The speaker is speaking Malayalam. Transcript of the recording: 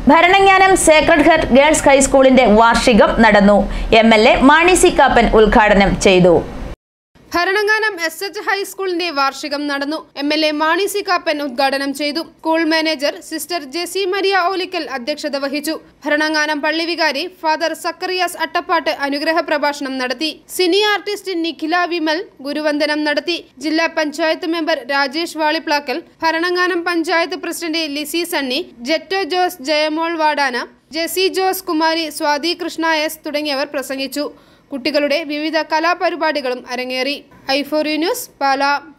ഭരണങ്ങാനം സേക്രഡ് ഹെർട്ട് ഗേൾസ് ഹൈസ്കൂളിന്റെ വാർഷികം നടന്നു M L A Mani C Kappan ഉദ്ഘാടനം ചെയ്തു ഭരണങ്ങാനം എസ് എച്ച് ഹൈസ്കൂളിന്റെ വാർഷികം നടന്നു M L A Mani C Kappan ഉദ്ഘാടനം ചെയ്തു school manager sister Jessy Maria Olickal അധ്യക്ഷത വഹിച്ചു ഭരണങ്ങാനം പള്ളി വികാരി ഫാദർ സക്കറിയാസ് അട്ടപ്പാട്ട് അനുഗ്രഹ പ്രഭാഷണം നടത്തി സിനി ആർട്ടിസ്റ്റ് നിഖില വിമൽ ഗുരുവന്ദനം നടത്തി ജില്ലാ പഞ്ചായത്ത് മെമ്പർ രാജേഷ് വാളിപ്ലാക്കൽ ഭരണങ്ങാനം പഞ്ചായത്ത് പ്രസിഡന്റ് ലിസി സണ്ണി ജെറ്റോ ജോസ് ജയമോൾ വാടാന ജെസി ജോസ് കുമാരി സ്വാതി കൃഷ്ണ എസ് തുടങ്ങിയവർ പ്രസംഗിച്ചു കുട്ടികളുടെ വിവിധ കലാപരിപാടികളും അരങ്ങേറി ഐഫോറി ന്യൂസ് പാല